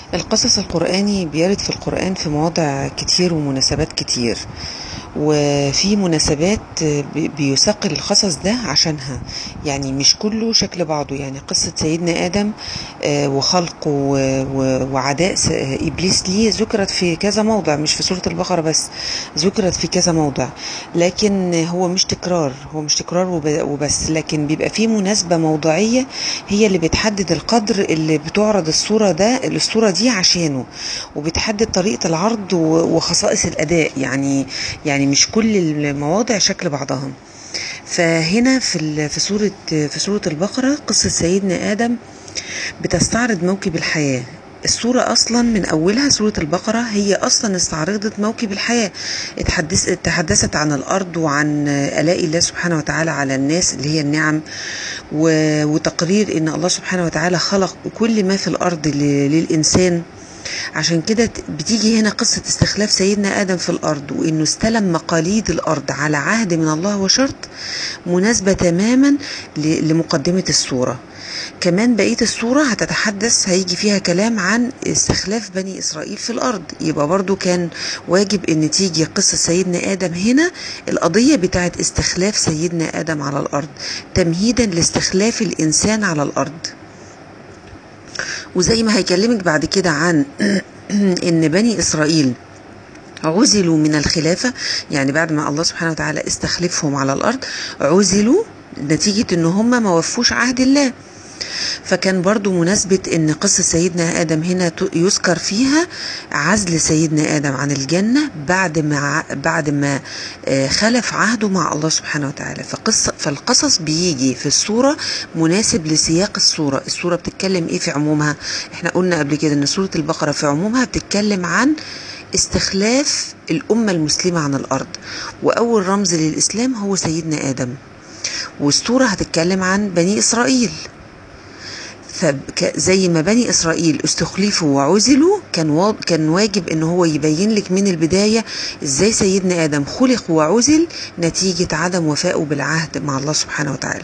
القصص القرآني بيرد في القرآن في مواضع كتير ومناسبات كتير وفي مناسبات بي- بيثقل القصص ده عشانها يعني مش كله شكل بعضه يعني قصة سيدنا آدم آه، وخلقه و- و- وعداء س- آه، إبليس ليه ذكرت في كذا موضع مش في سورة البقرة بس ذكرت في كذا موضع لكن هو مش تكرار هو مش تكرار وب- وبس لكن بيبقى في مناسبة موضوعية هي اللي بتحدد القدر اللي بتعرض الصورة ده الصورة دي عشانه وبتحدد طريقة العرض و- وخصائص الأداء يعني يعني مش كل المواضع شكل بعضها فهنا في ال- في سورة في سورة البقرة قصة سيدنا آدم بتستعرض موكب الحياة السورة أصلا من أولها سورة البقرة هي أصلا استعرضت موكب الحياة اتحدث تحدثت عن الأرض وعن آلاء الله سبحانه وتعالى على الناس اللي هي النعم و- وتقرير إن الله سبحانه وتعالى خلق كل ما في الأرض ل- للإنسان عشان كده ت- بتيجي هنا قصة استخلاف سيدنا آدم في الأرض وإنه استلم مقاليد الأرض على عهد من الله وشرط مناسبة تماما ل- لمقدمة السورة كمان بقية السورة هتتحدث هيجي فيها كلام عن استخلاف بني إسرائيل في الأرض يبقى برضو كان واجب إن تيجي قصة سيدنا آدم هنا القضية بتاعت استخلاف سيدنا آدم على الأرض تمهيدا لاستخلاف الإنسان على الأرض وزي ما هيكلمك بعد كده عن ان بني اسرائيل عزلوا من الخلافة يعني بعد ما الله سبحانه وتعالى استخلفهم على الأرض عزلوا نتيجة ان هم ما وفوش عهد الله فكان برضو مناسبة ان قصة سيدنا آدم هنا ت- يذكر فيها عزل سيدنا آدم عن الجنة بعد ما ع- بعد ما آه، خلف عهده مع الله سبحانه وتعالى فقصة فالقصص بيجي في السورة مناسب لسياق السورة السورة بتتكلم ايه في عمومها احنا قلنا قبل كده ان سورة البقرة في عمومها بتتكلم عن استخلاف الأمة المسلمة عن الأرض وأول رمز للإسلام هو سيدنا آدم والسورة هتتكلم عن بني إسرائيل فزي ما بني اسرائيل استخلفوا وعزلوا كان وا- كان واجب ان هو يبين لك من البدايه ازاي سيدنا ادم خلق وعزل نتيجه عدم وفائه بالعهد مع الله سبحانه وتعالى